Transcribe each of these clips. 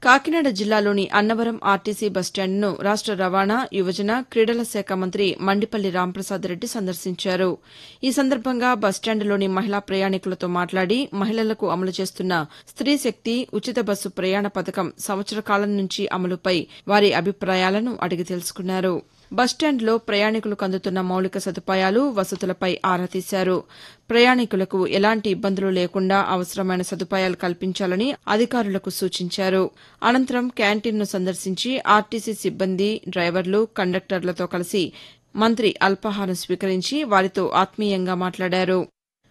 కాకినాడ జిల్లాలోని అన్నవరం ఆర్టీసీ బస్టాండ్ను రాష్ట రవాణా యువజన క్రీడల శాఖ మంత్రి మండిపల్లి రాంప్రసాద్ రెడ్డి సందర్శించారు ఈ సందర్భంగా బస్టాండ్లోని మహిళా ప్రయాణికులతో మాట్లాడి మహిళలకు అమలు చేస్తున్న స్త్రీ శక్తి ఉచిత బస్సు ప్రయాణ పథకం సంవత్సర కాలం నుంచి అమలుపై వారి అభిప్రాయాలను అడిగి తెలుసుకున్నారు బస్టాండ్లో ప్రయాణికులకు అందుతున్న మౌలిక సదుపాయాలు వసతులపై ఆరా తీశారు ప్రయాణికులకు ఎలాంటి ఇబ్బందులు లేకుండా అవసరమైన సదుపాయాలు కల్పించాలని అధికారులకు సూచించారు అనంతరం క్యాంటీన్ను సందర్శించి ఆర్టీసీ సిబ్బంది డ్రైవర్లు కండక్టర్లతో కలిసి మంత్రి అల్పాహారం స్వీకరించి వారితో ఆత్మీయంగా మాట్లాడారు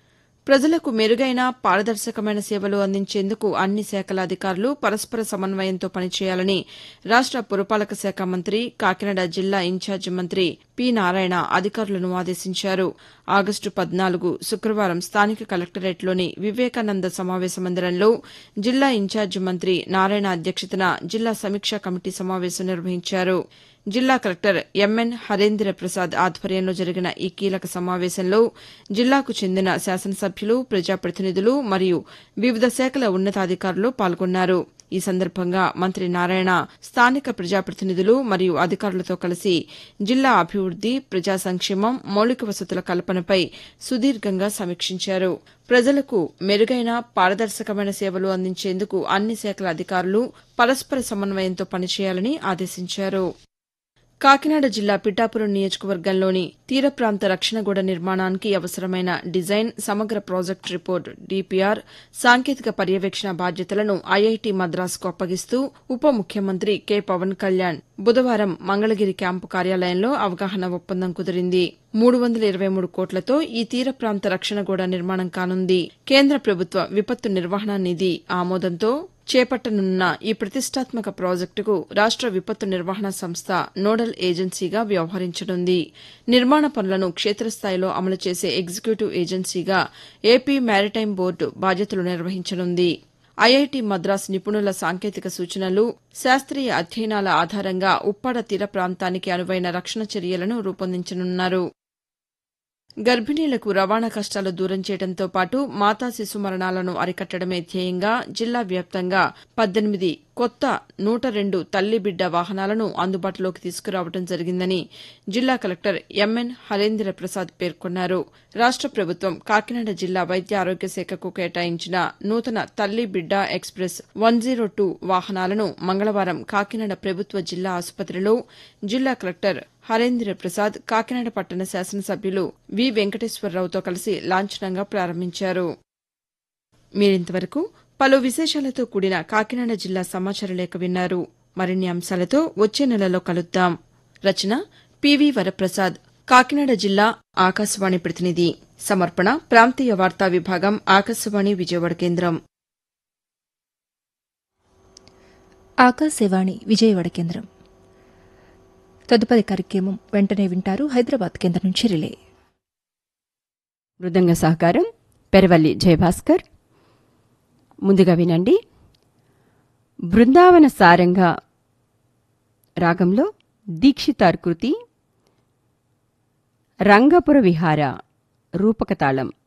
ప్రజలకు మెరుగైన పారదర్శకమైన సేవలు అందించేందుకు అన్ని శాఖల అధికారులు పరస్పర సమన్వయంతో పనిచేయాలని రాష్ట పురపాలక శాఖ మంత్రి కాకినాడ జిల్లా ఇన్ఛార్జి మంత్రి పి నారాయణ అధికారులను ఆదేశించారు ఆగస్టు పద్నాలుగు శుక్రవారం స్థానిక కలెక్టరేట్లోని వివేకానంద సమావేశ మందిరంలో జిల్లా ఇన్ఛార్జి మంత్రి నారాయణ అధ్యక్షతన జిల్లా సమీక్షా కమిటీ సమావేశం నిర్వహించారు జిల్లా కలెక్టర్ ఎంఎన్ హరేంద్ర ప్రసాద్ ఆధ్వర్యంలో జరిగిన ఈ కీలక సమావేశంలో జిల్లాకు చెందిన శాసనసభ్యులు ప్రజాప్రతినిధులు మరియు వివిధ శాఖల ఉన్నతాధికారులు పాల్గొన్నారు ఈ సందర్భంగా మంత్రి నారాయణ స్థానిక ప్రజాప్రతినిధులు మరియు అధికారులతో కలిసి జిల్లా అభివృద్ది ప్రజా సంక్షేమం మౌలిక వసతుల కల్పనపై సుదీర్ఘంగా సమీక్షించారు ప్రజలకు మెరుగైన పారదర్శకమైన సేవలు అందించేందుకు అన్ని శాఖల అధికారులు పరస్పర సమన్వయంతో పనిచేయాలని ఆదేశించారు కాకినాడ జిల్లా పిఠాపురం నియోజకవర్గంలోని తీర ప్రాంత రక్షణ గోడ నిర్మాణానికి అవసరమైన డిజైన్ సమగ్ర ప్రాజెక్టు రిపోర్ట్ డీపీఆర్ సాంకేతిక పర్యవేక్షణ బాధ్యతలను ఐఐటీ మద్రాసుకు అప్పగిస్తూ ఉప ముఖ్యమంత్రి కె పవన్ కళ్యాణ్ బుధవారం మంగళగిరి క్యాంపు కార్యాలయంలో అవగాహన ఒప్పందం కుదిరింది మూడు వందల ఇరవై మూడు కోట్లతో ఈ తీర ప్రాంత రక్షణ గోడ నిర్మాణం కానుంది కేంద్ర ప్రభుత్వ విపత్తు నిర్వహణ నిధి ఆమోదంతో చేపట్టనున్న ఈ ప్రతిష్టాత్మక ప్రాజెక్టుకు రాష్ట విపత్తు నిర్వహణ సంస్థ నోడల్ ఏజెన్సీగా వ్యవహరించనుంది నిర్మాణ పనులను క్షేత్రస్థాయిలో అమలు చేసే ఎగ్జిక్యూటివ్ ఏజెన్సీగా ఏపీ మారిటైమ్ బోర్డు బాధ్యతలు నిర్వహించనుంది ఐఐటి మద్రాస్ నిపుణుల సాంకేతిక సూచనలు శాస్త్రీయ అధ్యయనాల ఆధారంగా ఉప్పాడ తీర ప్రాంతానికి అనువైన రక్షణ చర్యలను రూపొందించనున్నారు గర్భిణీలకు రవాణా కష్టాలు దూరం చేయడంతో పాటు మాతా శిశు మరణాలను అరికట్టడమే ధ్యేయంగా జిల్లా వ్యాప్తంగా పద్దెనిమిది కొత్త నూట రెండు తల్లి బిడ్డ వాహనాలను అందుబాటులోకి తీసుకురావడం జరిగిందని జిల్లా కలెక్టర్ ఎంఎన్ హరేంద్ర ప్రసాద్ పేర్కొన్నారు రాష్ట ప్రభుత్వం కాకినాడ జిల్లా వైద్య ఆరోగ్య శాఖకు కేటాయించిన నూతన తల్లి బిడ్డ ఎక్స్ప్రెస్ వన్ జీరో టూ వాహనాలను మంగళవారం కాకినాడ ప్రభుత్వ జిల్లా ఆసుపత్రిలో జిల్లా కలెక్టర్ హరేంద్ర ప్రసాద్ కాకినాడ పట్టణ శాసనసభ్యులు వి వెంకటేశ్వరరావుతో కలిసి లాంఛనంగా ప్రారంభించారు మీరింతవరకు పలు విశేషాలతో కూడిన కాకినాడ జిల్లా సమాచార లేఖ విన్నారు మరిన్ని అంశాలతో వచ్చే నెలలో కలుద్దాం రచన పివి వరప్రసాద్ కాకినాడ జిల్లా ఆకాశవాణి ప్రతినిధి సమర్పణ ప్రాంతీయ వార్తా విభాగం ఆకాశవాణి విజయవాడ కేంద్రం ఆకాశవాణి విజయవాడ కేంద్రం తదుపరి కార్యక్రమం వెంటనే వింటారు హైదరాబాద్ కేంద్రం నుంచి రిలే మృదంగ సహకారం పెరవల్లి జయభాస్కర్ ముందుగా వినండి బృందావన సారంగా రాగంలో దీక్షితార్ కృతి రంగపుర విహార రూపకతాళం